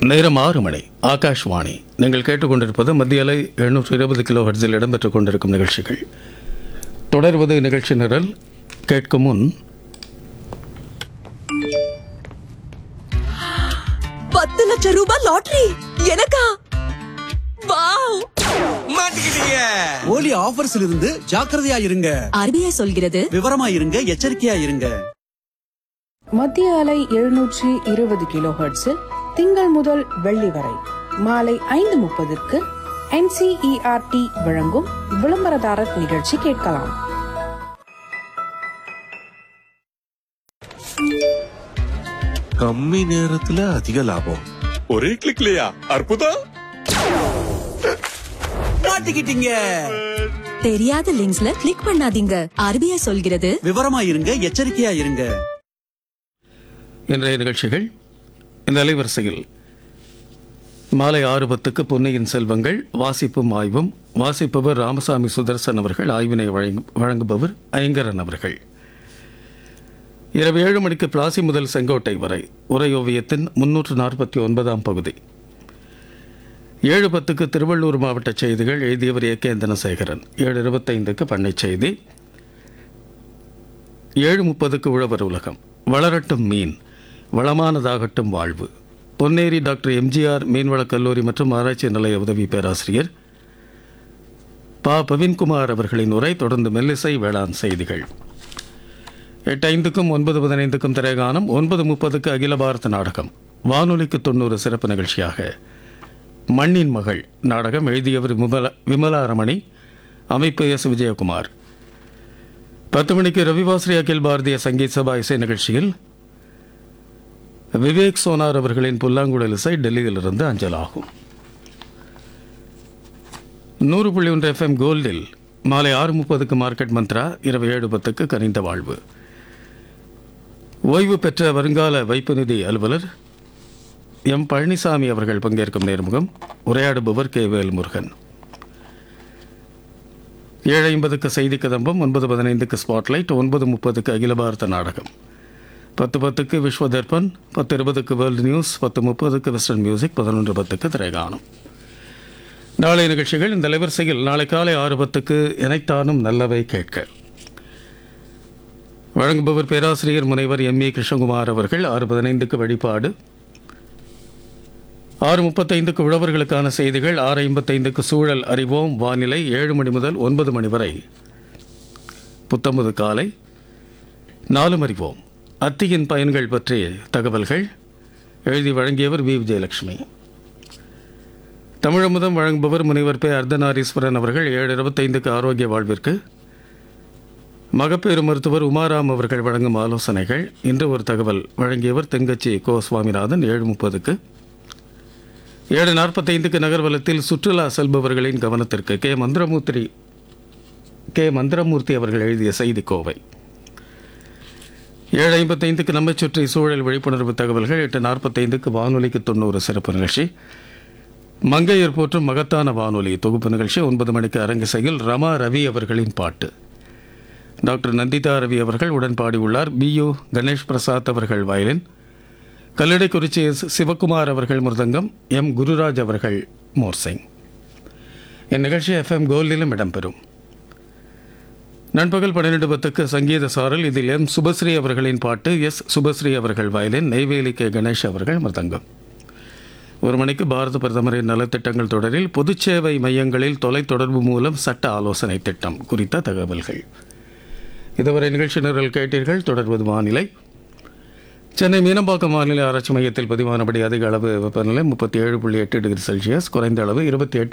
நேரம் ஆறு மணி ஆகாஷ்வாணி நீங்கள் கேட்டுக்கொண்டிருப்பது மத்திய அலை எழுநூற்று இருபது கிலோ ஹெர்ட்ஸில் இடம்பெற்றுக் கொண்டிருக்கும் நிகழ்ச்சிகள் தொடர்வது நிகழ்ச்சி நிரல் கேட்கும் முன் பத்து லட்சம் ரூபாய் லாட்டரி எனக்கா வாவ் மாட்டிக்கிட்டீங்க ஓலி ஆஃபர்ஸ்ல இருந்து ஜாக்கிரதையா இருங்க ஆர்பிஐ சொல்கிறது விவரமா இருங்க எச்சரிக்கையா இருங்க மத்திய அலை எழுநூற்றி இருபது கிலோ ஹெர்ட்ஸில் திங்கள் முதல் வெள்ளி வரை மாலை ஐந்து முப்பதுக்கு என்சிஇஆர்டி வழங்கும் விளம்பரதாரர் நிகழ்ச்சி கேட்கலாம் கம்மி நேரத்துல அதிக லாபம் ஒரே கிளிக்லயா அற்புதம் மாட்டிக்கிட்டீங்க தெரியாத லிங்க்ஸ்ல கிளிக் பண்ணாதீங்க ஆர்பிஐ சொல்கிறது விவரமா இருங்க எச்சரிக்கையா இருங்க இன்றைய நிகழ்ச்சிகள் இந்த அலைவரிசையில் மாலை ஆறு பத்துக்கு பொன்னியின் செல்வங்கள் வாசிப்பும் ஆய்வும் வாசிப்பவர் ராமசாமி சுதர்சன் அவர்கள் ஆய்வினை வழங்கு- வழங்குபவர் ஐங்கரன் அவர்கள் இரவு ஏழு மணிக்கு பிளாசி முதல் செங்கோட்டை வரை உரையோவியத்தின் முன்னூற்று நாற்பத்தி ஒன்பதாம் பகுதி ஏழு பத்துக்கு திருவள்ளூர் மாவட்ட செய்திகள் எழுதியவர் ஏ கே தனசேகரன் ஏழு இருபத்தைந்துக்கு பண்ணை செய்தி ஏழு முப்பதுக்கு உழவர் உலகம் வளரட்டும் மீன் வளமானதாகட்டும் வாழ்வு பொன்னேரி டாக்டர் எம்ஜிஆர் மீன்வளக் கல்லூரி மற்றும் ஆராய்ச்சி நிலைய உதவி பேராசிரியர் பா பவின்குமார் அவர்களின் உரை தொடர்ந்து மெல்லிசை வேளாண் செய்திகள் எட்டு ஐந்துக்கும் ஒன்பது பதினைந்துக்கும் திரைகானம் ஒன்பது முப்பதுக்கு அகில பாரத நாடகம் வானொலிக்கு தொண்ணூறு சிறப்பு நிகழ்ச்சியாக மண்ணின் மகள் நாடகம் எழுதியவர் விமலா விமலா ரமணி அமைப்பு எஸ் விஜயகுமார் பத்து மணிக்கு ரவிவாஸ்ரீ அகில் பாரதிய சங்கீத் சபா இசை நிகழ்ச்சியில் விவேக் சோனார் அவர்களின் புல்லாங்குழல் இசை டெல்லியிலிருந்து அஞ்சலாகும் நூறு புள்ளி ஒன்று எஃப்எம் கோல்டில் மாலை ஆறு முப்பதுக்கு மார்க்கெட் மந்த்ரா இரவு ஏழு பத்துக்கு கனிந்த வாழ்வு ஓய்வு பெற்ற வருங்கால வைப்பு நிதி அலுவலர் எம் பழனிசாமி அவர்கள் பங்கேற்கும் நேர்முகம் உரையாடுபவர் கே வேல்முருகன் ஏழு ஐம்பதுக்கு செய்தி கதம்பம் ஒன்பது பதினைந்துக்கு ஸ்பாட்லைட் ஒன்பது முப்பதுக்கு அகில பாரத நாடகம் பத்து பத்துக்கு விஸ்வ தர்பன் பத்து இருபதுக்கு வேர்ல்டு நியூஸ் பத்து முப்பதுக்கு வெஸ்டர்ன் மியூசிக் பதினொன்று பத்துக்கு திரைகாணும் நாளைய நிகழ்ச்சிகள் இந்த அலைவரிசையில் நாளை காலை ஆறு பத்துக்கு இணைத்தானும் நல்லவை கேட்க வழங்குபவர் பேராசிரியர் முனைவர் எம் ஏ கிருஷ்ணகுமார் அவர்கள் ஆறு பதினைந்துக்கு வழிபாடு ஆறு முப்பத்தைந்துக்கு உழவர்களுக்கான செய்திகள் ஆறு ஐம்பத்தைந்துக்கு சூழல் அறிவோம் வானிலை ஏழு மணி முதல் ஒன்பது மணி வரை புத்தம்பது காலை நாலும் அறிவோம் அத்தியின் பயன்கள் பற்றிய தகவல்கள் எழுதி வழங்கியவர் வி விஜயலட்சுமி தமிழமுதம் வழங்குபவர் முனைவர் பே அர்த்தநாரீஸ்வரன் அவர்கள் ஏழு இருபத்தைந்துக்கு ஆரோக்கிய வாழ்விற்கு மகப்பேறு மருத்துவர் உமாராம் அவர்கள் வழங்கும் ஆலோசனைகள் இன்று ஒரு தகவல் வழங்கியவர் தெங்கச்சி கோ சுவாமிநாதன் ஏழு முப்பதுக்கு ஏழு நாற்பத்தைந்துக்கு நகர்வலத்தில் சுற்றுலா செல்பவர்களின் கவனத்திற்கு கே மந்திரமூர்த்தி கே மந்திரமூர்த்தி அவர்கள் எழுதிய செய்தி கோவை ஏழு ஐம்பத்தைந்துக்கு நம்மை சுற்றி சூழல் விழிப்புணர்வு தகவல்கள் எட்டு நாற்பத்தைந்துக்கு வானொலிக்கு தொண்ணூறு சிறப்பு நிகழ்ச்சி மங்கையர் போற்றும் மகத்தான வானொலி தொகுப்பு நிகழ்ச்சி ஒன்பது மணிக்கு அரங்கிசையில் ரமா ரவி அவர்களின் பாட்டு டாக்டர் நந்திதா ரவி அவர்கள் உடன் பாடியுள்ளார் பி யு கணேஷ் பிரசாத் அவர்கள் வயலின் கல்லடைக்குறிச்சி எஸ் சிவகுமார் அவர்கள் மிருதங்கம் எம் குருராஜ் அவர்கள் மோர்சிங் இந்நிகழ்ச்சி எஃப்எம் கோல்டிலும் இடம்பெறும் நண்பகல் பன்னிரண்டு பத்துக்கு சங்கீத சாரல் இதில் எம் சுபஸ்ரீ அவர்களின் பாட்டு எஸ் சுபஸ்ரீ அவர்கள் வயலின் நெய்வேலி கே கணேஷ் அவர்கள் மிருதங்கம் ஒரு மணிக்கு பாரத பிரதமரின் நலத்திட்டங்கள் தொடரில் பொதுச்சேவை மையங்களில் தொலைத்தொடர்பு மூலம் சட்ட ஆலோசனை திட்டம் குறித்த தகவல்கள் இதுவரை நிகழ்ச்சி நிரல் கேட்டீர்கள் தொடர்வது வானிலை சென்னை மீனம்பாக்கம் வானிலை ஆராய்ச்சி மையத்தில் பதிவானபடி அதிக அளவு வெப்பநிலை முப்பத்தி ஏழு புள்ளி எட்டு டிகிரி செல்சியஸ் குறைந்த அளவு இருபத்தி எட்டு